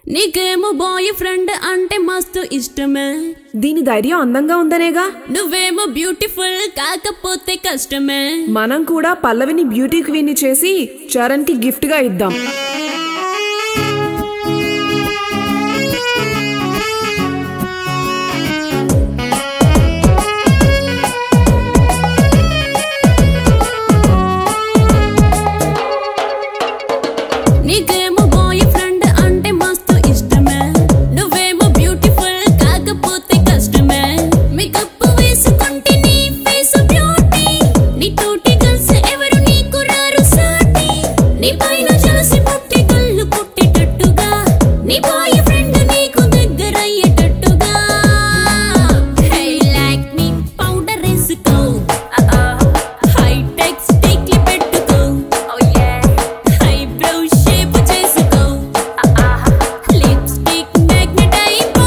నీకేమో boy friend అంటే మస్తు ఇష్టమే దీని ధైర్యం అందంగా ఉందనేగా నువ్వేమో బ్యూటిఫుల్ కాకపోతే కష్టమే మనం కూడా పల్లవిని బ్యూటీ క్వీన్ చేసి చరణ్ కి గిఫ్ట్ గా ఇద్దాం నీకేమో బాయ్ ఫ్రెండ్ అంటే మస్తు ఇష్టమే నువ్వేమో బ్యూటిఫుల్ కాకపోతే కష్టమే మేకప్ వేసుకుంటే నీ ఫేస్ బ్యూటీ నీ తోటి కలిసి ఎవరు నీకు రారు సాటి నీ పైన జలసి పుట్టి కళ్ళు పుట్టేటట్టుగా నీ బాయ్ ఫ్రెండ్ నీకు దగ్గర అయ్యేటట్టుగా హే లైక్ మీ పౌడర్ వేసుకో హైటెక్ స్టిక్లు పెట్టుకో ఐబ్రో షేప్ చేసుకో లిప్స్టిక్ మ్యాగ్నెట్ అయిపో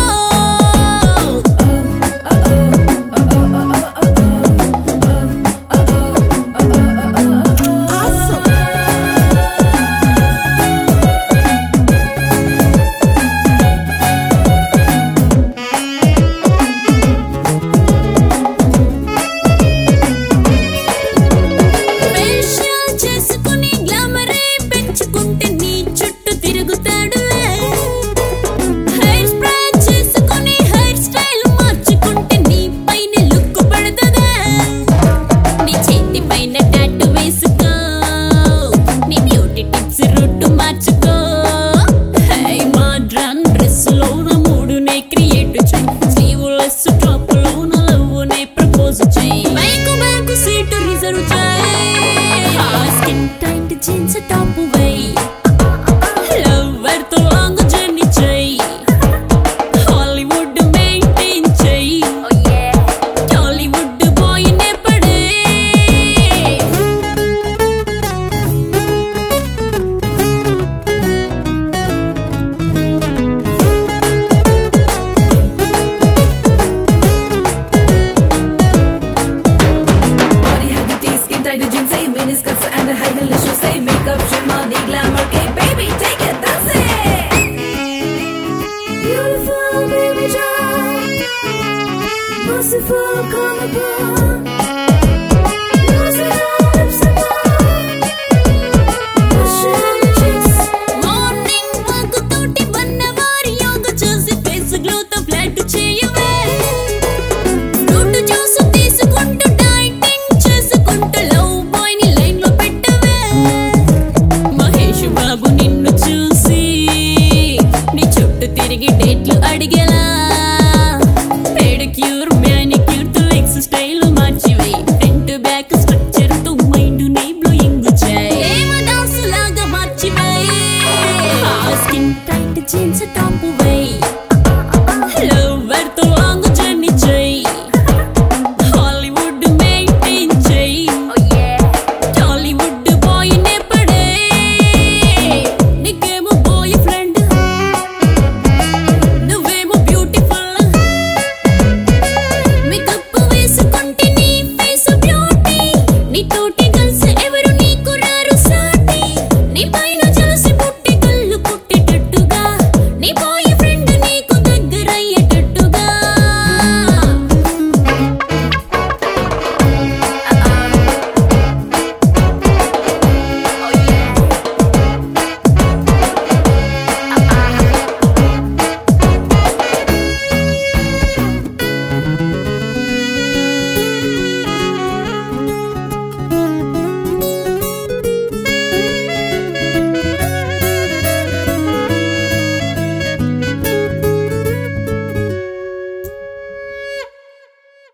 ఫేషియల్ చేసుకుని గ్లామరే పెంచుకుంటే నీ చుట్టూ తిరుగుతాడులే హెయిర్ స్ప్రే చేసుకుని హెయిర్ స్టైల్ మార్చుకుంటే నీ పైన లుక్ పడతదా నీ చేతి పైన టాటూ వేసుకో నీ బ్యూటీ టిప్స్ రూట్ మార్చుకో హై మోడ్రన్ డ్రెస్ లోన మూడునే క్రియేట్ చేయి స్లీవ్లెస్ టాప్ లోన లవ్వునే ప్రపోజ్ చేయి బైక్ బ్యాక్ సీట్ రిజర్వ్ చేయి స్కిన్ టైట్ జీన్స్ టాప్ వేయి లవర్ తో లాంగ్ జర్నీ చేయి హాలీవుడ్ మెయింటైన్ చేయి టాలీవుడ్ బాయ్ నే పడే Body huggy tee, skin tight jeans, say miniskirts and high heel shoes, say makeup, shimmer, the glamour, okay, baby, take it, that's it. Beautiful baby doll, merciful, come upon. Lose it all, lips and all. Passion chicks. Morning walk తోటి వన్నవారి యోగ చేసి face glow తో flat చేయవే fruit juice తీసుకుంటూ dieting చేసుకుంటూ love boy ని line లో పెట్టవే మహేష్ బాబు నిన్ను చూసి నీ చుట్టూ తిరిగి డేట్లు అడిగేలా పెడిక్యూర్ మ్యానిక్యూర్ తో లెగ్స్ స్టైల్ మార్చివే ఫ్రంట్ బ్యాక్ స్ట్రక్చర్ తో మైండ్ నే బ్లోయింగ్ చేయి ఏమ డాన్స్ లాగా మార్చివే స్కిన్ టైట్ జీన్స్ టాప్